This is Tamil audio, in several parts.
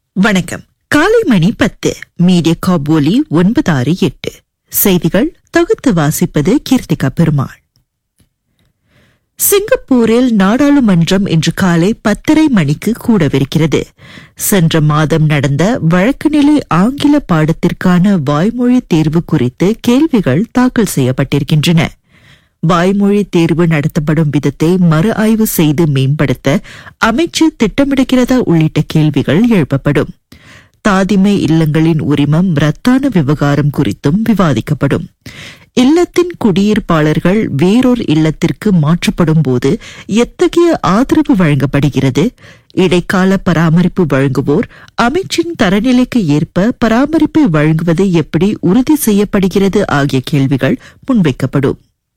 வணக்கம் காலை மணி பத்து மீடியா காபோலி ஒன்பது ஆறு எட்டு செய்திகள் தொகுத்து வாசிப்பது கீர்த்திகா பெருமாள் சிங்கப்பூரில் நாடாளுமன்றம் இன்று காலை பத்தரை மணிக்கு கூடவிருக்கிறது சென்ற மாதம் நடந்த வழக்குநிலை ஆங்கில பாடத்திற்கான வாய்மொழி தேர்வு குறித்து கேள்விகள் தாக்கல் செய்யப்பட்டிருக்கின்றன வாய்மொழி தேர்வு நடத்தப்படும் விதத்தை மறு ஆய்வு செய்து மேம்படுத்த அமைச்சு திட்டமிடுகிறதா உள்ளிட்ட கேள்விகள் எழுப்பப்படும் தாதிமை இல்லங்களின் உரிமம் ரத்தான விவகாரம் குறித்தும் விவாதிக்கப்படும் இல்லத்தின் குடியிருப்பாளர்கள் வேறொரு இல்லத்திற்கு மாற்றப்படும் போது எத்தகைய ஆதரவு வழங்கப்படுகிறது இடைக்கால பராமரிப்பு வழங்குவோர் அமைச்சின் தரநிலைக்கு ஏற்ப பராமரிப்பை வழங்குவது எப்படி உறுதி செய்யப்படுகிறது ஆகிய கேள்விகள் முன்வைக்கப்படும்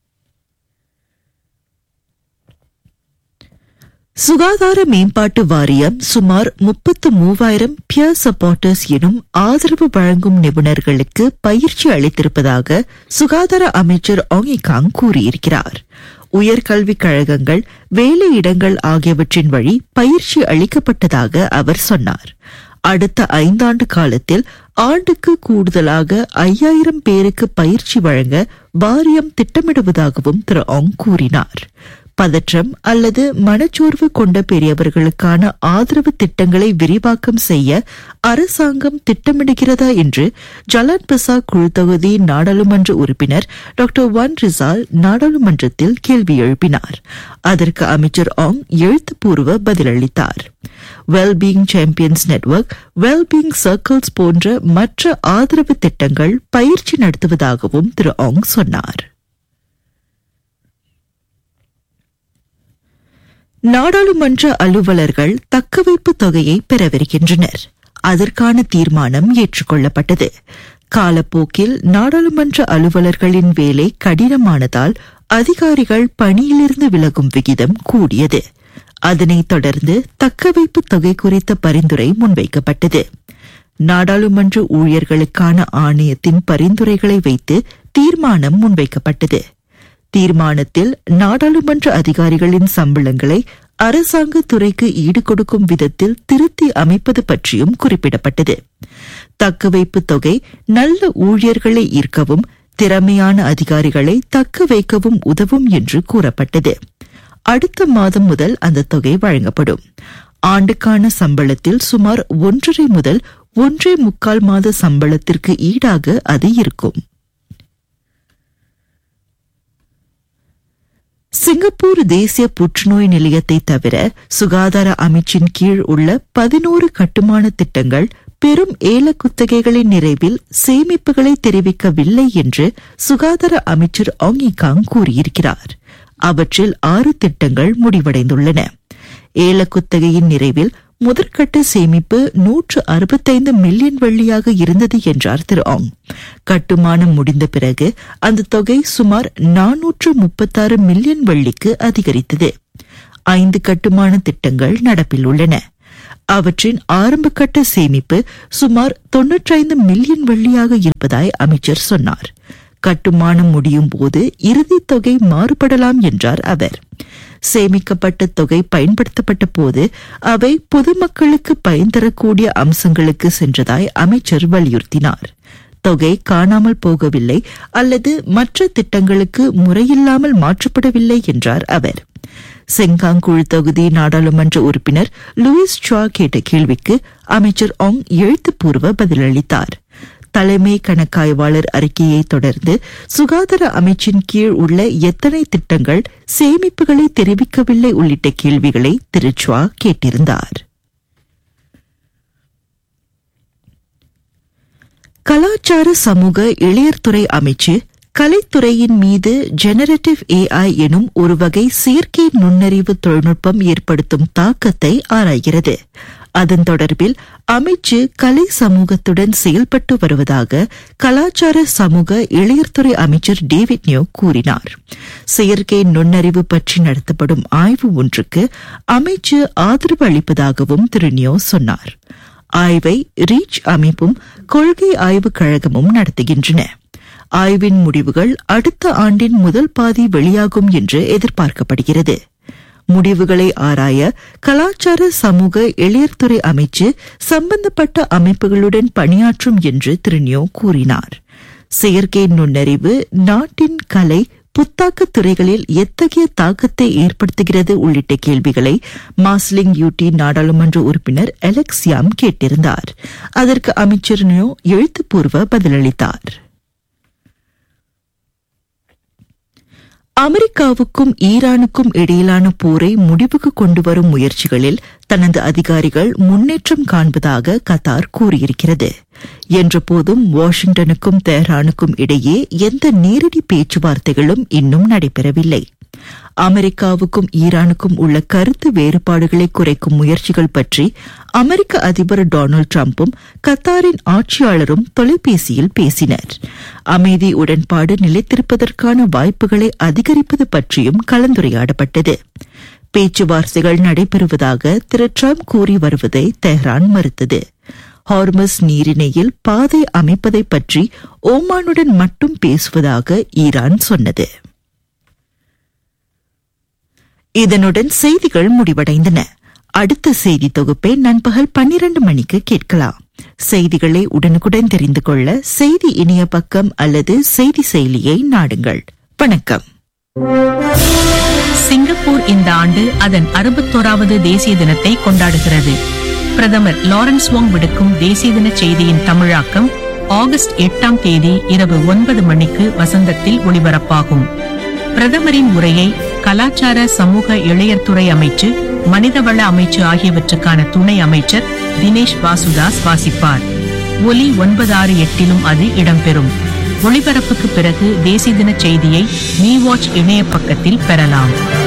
சுகாதார மேம்பாட்டு வாரியம் சுமார் முப்பத்து மூவாயிரம் பியர் சப்போர்ட்டர்ஸ் எனும் ஆதரவு வழங்கும் நிபுணர்களுக்கு பயிற்சி அளித்திருப்பதாக சுகாதார அமைச்சர் ஆங்கிகாங் கூறியிருக்கிறார் உயர்கல்விக் கழகங்கள் வேலையிடங்கள் ஆகியவற்றின் வழி பயிற்சி அளிக்கப்பட்டதாக அவர் சொன்னார் அடுத்த ஐந்தாண்டு காலத்தில் ஆண்டுக்கு கூடுதலாக ஐயாயிரம் பேருக்கு பயிற்சி வழங்க வாரியம் திட்டமிடுவதாகவும் திரு ஆங் கூறினார் பதற்றம் அல்லது மனச்சோர்வு கொண்ட பெரியவர்களுக்கான ஆதரவு திட்டங்களை விரிவாக்கம் செய்ய அரசாங்கம் திட்டமிடுகிறதா என்று ஜலான் பிரசாத் குழு தொகுதி நாடாளுமன்ற உறுப்பினர் டாக்டர் ஒன் ரிசால் நாடாளுமன்றத்தில் கேள்வி எழுப்பினார் அதற்கு அமைச்சர் ஆங் எழுத்துப்பூர்வ பதிலளித்தார் wellbeing champions network wellbeing circles போன்ற மற்ற ஆதரவு திட்டங்கள் பயிற்சி நடத்துவதாகவும் திரு ஆங் சொன்னார் நாடாளுமன்ற அலுவலர்கள் தக்கவைப்பு தொகையை பெறவிருக்கின்றனர் அதற்கான தீர்மானம் ஏற்றுக்கொள்ளப்பட்டது காலப்போக்கில் நாடாளுமன்ற அலுவலர்களின் வேலை கடினமானதால் அதிகாரிகள் பணியிலிருந்து விலகும் விகிதம் கூடியது அதனைத் தொடர்ந்து தக்கவைப்பு தொகை குறித்த பரிந்துரை முன்வைக்கப்பட்டது நாடாளுமன்ற ஊழியர்களுக்கான ஆணையத்தின் பரிந்துரைகளை வைத்து தீர்மானம் முன்வைக்கப்பட்டது தீர்மானத்தில் நாடாளுமன்ற அதிகாரிகளின் சம்பளங்களை அரசாங்க துறைக்கு ஈடுகொடுக்கும் விதத்தில் திருத்தி அமைப்பது பற்றியும் குறிப்பிடப்பட்டது தக்கவைப்பு தொகை நல்ல ஊழியர்களை ஈர்க்கவும் திறமையான அதிகாரிகளை தக்க வைக்கவும் உதவும் என்று கூறப்பட்டது அடுத்த மாதம் முதல் அந்த தொகை வழங்கப்படும் ஆண்டுக்கான சம்பளத்தில் சுமார் ஒன்றரை முதல் ஒன்றே முக்கால் மாத சம்பளத்திற்கு ஈடாக அது இருக்கும் சிங்கப்பூர் தேசிய புற்றுநோய் நிலையத்தை தவிர சுகாதார அமைச்சின் கீழ் உள்ள பதினோரு கட்டுமான திட்டங்கள் பெரும் ஏல குத்தகைகளின் நிறைவில் சேமிப்புகளை தெரிவிக்கவில்லை என்று சுகாதார அமைச்சர் ஆங்கிகாங் கூறியிருக்கிறார் அவற்றில் ஆறு திட்டங்கள் முடிவடைந்துள்ளன ஏல குத்தகையின் நிறைவில் முதற்கட்ட சேமிப்பு நூற்று அறுபத்தைந்து மில்லியன் வெள்ளியாக இருந்தது என்றார் திரு ஆங் கட்டுமானம் முடிந்த பிறகு அந்த தொகை சுமார் நானூற்று முப்பத்தாறு மில்லியன் வெள்ளிக்கு அதிகரித்தது ஐந்து கட்டுமான திட்டங்கள் நடப்பில் உள்ளன அவற்றின் ஆரம்பகட்ட சேமிப்பு சுமார் தொன்னூற்றைந்து மில்லியன் வெள்ளியாக இருப்பதாய் அமைச்சர் சொன்னார் கட்டுமானம் முடியும் போது இறுதித் தொகை மாறுபடலாம் என்றார் அவர் சேமிக்கப்பட்ட தொகை பயன்படுத்தப்பட்ட போது அவை பொதுமக்களுக்கு பயன் தரக்கூடிய அம்சங்களுக்கு சென்றதாய் அமைச்சர் வலியுறுத்தினார் தொகை காணாமல் போகவில்லை அல்லது மற்ற திட்டங்களுக்கு முறையில்லாமல் மாற்றப்படவில்லை என்றார் அவர் செங்காங்குழு தொகுதி நாடாளுமன்ற உறுப்பினர் லூயிஸ் சுவா கேட்ட கேள்விக்கு அமைச்சர் ஆங் எழுத்துப்பூர்வ பதிலளித்தார் தலைமை கணக்காய்வாளர் அறிக்கையை தொடர்ந்து சுகாதார அமைச்சின் கீழ் உள்ள எத்தனை திட்டங்கள் சேமிப்புகளை தெரிவிக்கவில்லை உள்ளிட்ட கேள்விகளை திரு சுவா கேட்டிருந்தார் கலாச்சார சமூக இளையர்துறை அமைச்சு கலைத்துறையின் மீது ஜெனரேட்டிவ் ஏஐ எனும் ஒரு வகை செயற்கை நுண்ணறிவு தொழில்நுட்பம் ஏற்படுத்தும் தாக்கத்தை ஆராய்கிறது அதன் தொடர்பில் அமைச்சு கலை சமூகத்துடன் செயல்பட்டு வருவதாக கலாச்சார சமூக இளையர்துறை அமைச்சர் டேவிட் நியோ கூறினார் செயற்கை நுண்ணறிவு பற்றி நடத்தப்படும் ஆய்வு ஒன்றுக்கு அமைச்சு ஆதரவு அளிப்பதாகவும் திரு நியோ சொன்னார் ஆய்வை ரீச் அமைப்பும் கொள்கை ஆய்வுக் கழகமும் நடத்துகின்றன ஆய்வின் முடிவுகள் அடுத்த ஆண்டின் முதல் பாதி வெளியாகும் என்று எதிர்பார்க்கப்படுகிறது முடிவுகளை ஆராய கலாச்சார சமூக இளையர்துறை அமைச்சு சம்பந்தப்பட்ட அமைப்புகளுடன் பணியாற்றும் என்று திரு நியோ கூறினார் செயற்கை நுண்ணறிவு நாட்டின் கலை புத்தாக்க துறைகளில் எத்தகைய தாக்கத்தை ஏற்படுத்துகிறது உள்ளிட்ட கேள்விகளை மாஸ்லிங் யூடி நாடாளுமன்ற உறுப்பினர் அலெக்ஸ் யாம் கேட்டிருந்தார் அதற்கு அமைச்சர் நியோ எழுத்துப்பூர்வ பதிலளித்தார் அமெரிக்காவுக்கும் ஈரானுக்கும் இடையிலான போரை முடிவுக்கு கொண்டு வரும் முயற்சிகளில் தனது அதிகாரிகள் முன்னேற்றம் காண்பதாக கத்தார் கூறியிருக்கிறது என்றபோதும் வாஷிங்டனுக்கும் தெஹ்ரானுக்கும் இடையே எந்த நேரடி பேச்சுவார்த்தைகளும் இன்னும் நடைபெறவில்லை அமெரிக்காவுக்கும் ஈரானுக்கும் உள்ள கருத்து வேறுபாடுகளை குறைக்கும் முயற்சிகள் பற்றி அமெரிக்க அதிபர் டொனால்டு டிரம்பும் கத்தாரின் ஆட்சியாளரும் தொலைபேசியில் பேசினர் அமைதி உடன்பாடு நிலைத்திருப்பதற்கான வாய்ப்புகளை அதிகரிப்பது பற்றியும் கலந்துரையாடப்பட்டது பேச்சுவார்த்தைகள் நடைபெறுவதாக திரு டிரம்ப் கூறி வருவதை தெஹ்ரான் மறுத்தது ஹார்மஸ் நீரிணையில் பாதை அமைப்பதை பற்றி ஓமானுடன் மட்டும் பேசுவதாக ஈரான் சொன்னது இதனுடன் செய்திகள் முடிவடைந்தன அடுத்த செய்தி தொகுப்பை நண்பகல் பன்னிரண்டு மணிக்கு கேட்கலாம் செய்திகளை உடனுக்குடன் தெரிந்து கொள்ள செய்தி இணைய பக்கம் அல்லது செய்தி செயலியை நாடுங்கள் வணக்கம் சிங்கப்பூர் இந்த ஆண்டு அதன் அறுபத்தோராவது தேசிய தினத்தை கொண்டாடுகிறது பிரதமர் லாரன்ஸ் வாங் விடுக்கும் தேசிய தின செய்தியின் தமிழாக்கம் ஆகஸ்ட் எட்டாம் தேதி இரவு ஒன்பது மணிக்கு வசந்தத்தில் ஒளிபரப்பாகும் பிரதமரின் உரையை கலாச்சார சமூக இளையர்துறை அமைச்சு மனிதவள அமைச்சு ஆகியவற்றுக்கான துணை அமைச்சர் தினேஷ் வாசுதாஸ் வாசிப்பார் ஒலி ஒன்பது ஆறு எட்டிலும் அது இடம்பெறும் ஒளிபரப்புக்கு பிறகு தேசிய தின செய்தியை மீ வாட்ச் இணைய பக்கத்தில் பெறலாம்